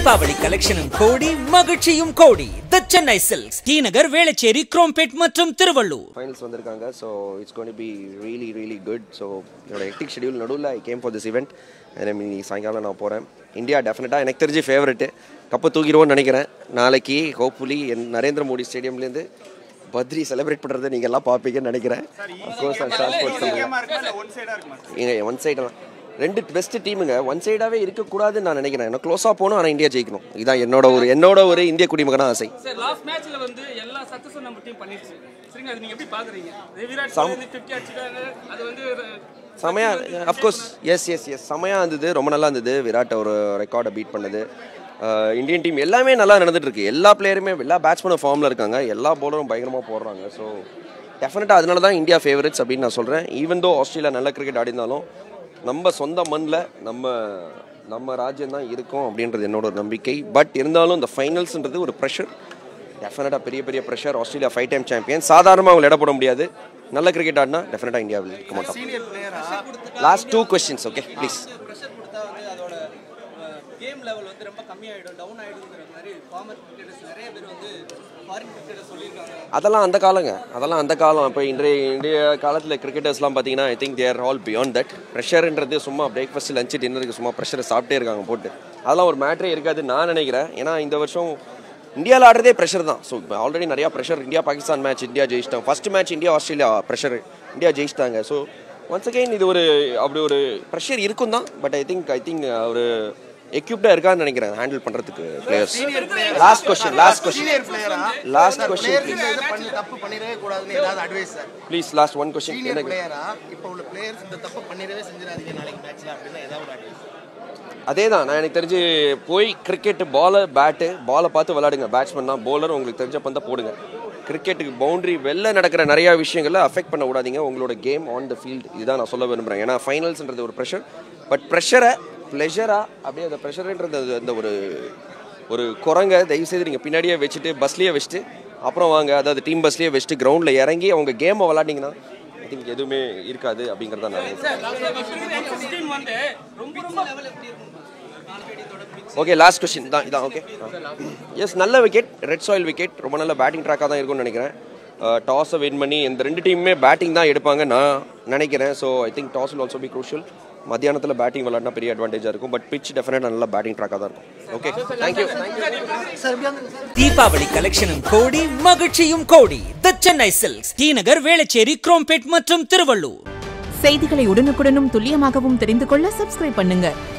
தீபாவளி கலெக்ஷனும் கோடி மகிழ்ச்சியும் கோடி the Chennai silks T Nagar Velachery Chromepet மற்றும் திருவள்ளூர் ஃபைனல்ஸ் வந்திருக்காங்க so it's gonna be really really good so என்னோட ஹெக்டிக் ஷெடியூல் நடுவில் I came for this event இன்னைக்கு சாயங்காலம் நான் போகிறேன் இந்தியா டெஃபினட்டாக எனக்கு தெரிஞ்சு ஃபேவரெட்டு கப்பு தூக்கிடுவோன்னு நினைக்கிறேன் நாளைக்கு ஹோப்ஃபுல்லி என் நரேந்திர மோடி ஸ்டேடியம்லேருந்து பத்ரி செலிப்ரேட் பண்ணுறதை நீங்கள் எல்லாம் பார்ப்பீங்கன்னு நினைக்கிறேன் அஃப்கோர்ஸ் நான் ட்ரான்ஸ்போர்ட் சொல்லுங்கள் இங்கே ஒன் சைடெல்லாம் ரெண்டு பெஸ்ட் டீமுங்க ஒன் சைடாகவே இருக்கக்கூடாதுன்னு நான் நினைக்கிறேன் எனக்கு க்ளோஸாக போகணும் ஆனால் இந்தியா ஜெயிக்கணும் இதான் என்னோட ஒரு என்னோட ஒரு இந்திய குடிமகனாக ஆசை சார் லாஸ்ட் மேட்ச்ல வந்து எல்லா சக்சஸும் நம்ம டீம் பண்ணிடுச்சு சரிங்க அது நீங்க எப்படி பாக்குறீங்க விராட் கோலி வந்து 50 அடிச்சிட்டாரு அது வந்து ஒரு- செமையா அஃப்கோர்ஸ் எஸ் எஸ் எஸ் செமையாக இருந்தது ரொம்ப நல்லா இருந்தது விராட் ஒரு ரெக்கார்டை பீட் பண்ணது அஹ் இந்தியன் டீம் எல்லாமே நல்லா நடந்துட்டு இருக்கு எல்லா பிளேயருமே எல்லா பேட்ஸ்மேனும் ஃபார்மில் இருக்காங்க எல்லா பவுலரும் பயங்கரமாக போடுறாங்க ஸோ டெஃபினட்டாக அதனால தான் இந்தியா ஃபேவரட்ஸ் அப்படின்னு நான் சொல்கிறேன் ஈவன் தோ ஆஸ்திரேலியா நல்ல கிரிக்கெட் ஆடினாலும் நம்ம சொந்த மண்ணில் நம்ம நம்ம ராஜ்யம் தான் இருக்கும் அப்படின்றது என்னோட ஒரு நம்பிக்கை பட் இருந்தாலும் இந்த ஃபைனல்ஸ்ன்றது ஒரு ப்ரெஷர் டெஃபினட்டாக பெரிய பெரிய pressure Australia five time champion சாதாரணமாக அவங்க இட போட முடியாது நல்ல கிரிக்கெட் ஆடினா டெஃபினட்டாக இந்தியாவில் இருக்க மாட்டோம் last two questions okay please pressure கொடுத்தா வந்து அதோட கேம் லெவல் வந்து ரொம்ப கம்மியாயிடும் டவுன் ஆயிடுங்கிற மாதிரி ஃபார்மர் கிரிக்கெட்டர்ஸ் நிறைய பேர் வந்து ஃபாரின் கிரிக்கெட்டர்ஸ் சொல்லியிருக்காங்க அதெல்லாம் அந்த காலங்க அதெல்லாம் அந்த காலம் இப்போ இன்றைய இந்திய காலத்தில் கிரிக்கெட்டர்ஸ்லாம் பார்த்தீங்கன்னா I think they're all beyond that ப்ரெஷர்ன்றது சும்மா பிரேக்ஃபாஸ்ட் லஞ்சு டின்னருக்கு சும்மா ப்ரெஷரை சாப்பிட்டே இருக்காங்க போட்டு அதெல்லாம் ஒரு மேட்ரே இருக்காது நான் நினைக்கிறேன் ஏன்னா இந்த வருஷம் இந்தியாவில் ஆடுறதே ப்ரெஷர் தான் ஸோ இப்போ ஆல்ரெடி நிறையா pressure India Pakistan match India ஜெயிச்சிட்டாங்க first match India Australia pressure India ஜெயிச்சிட்டாங்க ஸோ ஒன்ஸ் அகைன் இது ஒரு அப்படி ஒரு ப்ரெஷர் இருக்கும் தான் but I think I think ஒரு எக்யூப்டாக இருக்கான்னு நினைக்கிறேன் ஹேண்டில் பண்ணுறதுக்கு players last question last question senior பிளேயரா லாஸ்ட் கொஸ்டின் ப்ளீஸ் இது பண்ணி தப்பு பண்ணிடவே கூடாதுன்னு ஏதாவது advice sir please last one question senior எனக்கு பிளேயரா இப்போ உள்ள பிளேயர்ஸ் இந்த தப்பு பண்ணிடவே செஞ்சிடாதீங்க நாளைக்கு மேட்ச்ல அப்படின்னு ஏதாவது ஒரு அட்வைஸ் அதே தான் நான் எனக்கு தெரிஞ்சு போய் கிரிக்கெட் பாலை பேட்டு பாலை பார்த்து விளையாடுங்க பேட்ஸ்மேன் தான் bowler உங்களுக்கு தெரிஞ்ச பந்த போடுங்க கிரிக்கெட்டுக்கு பவுண்டரி வெளில நடக்கிற நிறையா விஷயங்களை அஃபெக்ட் பண்ண விடாதீங்க உங்களோட கேம் ஆன் த ஃபீல்டு இதுதான் நான் சொல்ல விரும்புகிறேன் ஏன்னா ஃபைனல்ஸ்ன்றது ஒரு ப்ரெஷர் பட் ப்ரெஷரை ப்ளெஷராக அப்படியே அந்த ப்ரெஷருன்றது அந்த ஒரு ஒரு குரங்க தயவுசெய்து நீங்கள் பின்னாடியே வச்சுட்டு பஸ்லேயே வச்சுட்டு அப்புறம் வாங்க அதாவது டீம் பஸ்லேயே வச்சுட்டு கிரவுண்டில் இறங்கி அவங்க கேமை விளாண்டிங்கன்னா ஐ திங்க் எதுவுமே இருக்காது அப்படிங்கிறத நான் நினைக்கிறேன் டீம் வந்து ரொம்ப ரொம்ப ஓகே லாஸ்ட் கொஸ்டின் தான் இதான் ஓகே எஸ் நல்ல விக்கெட் ரெட் சாயில் விக்கெட் ரொம்ப நல்ல பேட்டிங் ட்ராக்காக தான் இருக்கும்னு நினைக்கிறேன் டாஸை வின் பண்ணி இந்த ரெண்டு டீமுமே பேட்டிங் தான் எடுப்பாங்க நான் நினைக்கிறேன் so I think toss will also be crucial மத்தியானத்தில் பேட்டிங் விளாட்னா பெரிய அட்வான்டேஜாக இருக்கும் பட் பிச் டெஃபினட்டாக நல்ல பேட்டிங் ட்ராக்காக தான் இருக்கும் ஓகே தேங்க்யூ தீபாவளி கலெக்ஷனும் கோடி மகிழ்ச்சியும் கோடி the Chennai silks T Nagar Velachery Chromepet மற்றும் திருவள்ளூர் செய்திகளை உடனுக்குடனும் துல்லியமாகவும் தெரிந்து கொள்ள சப்ஸ்கிரைப் பண்ணுங்க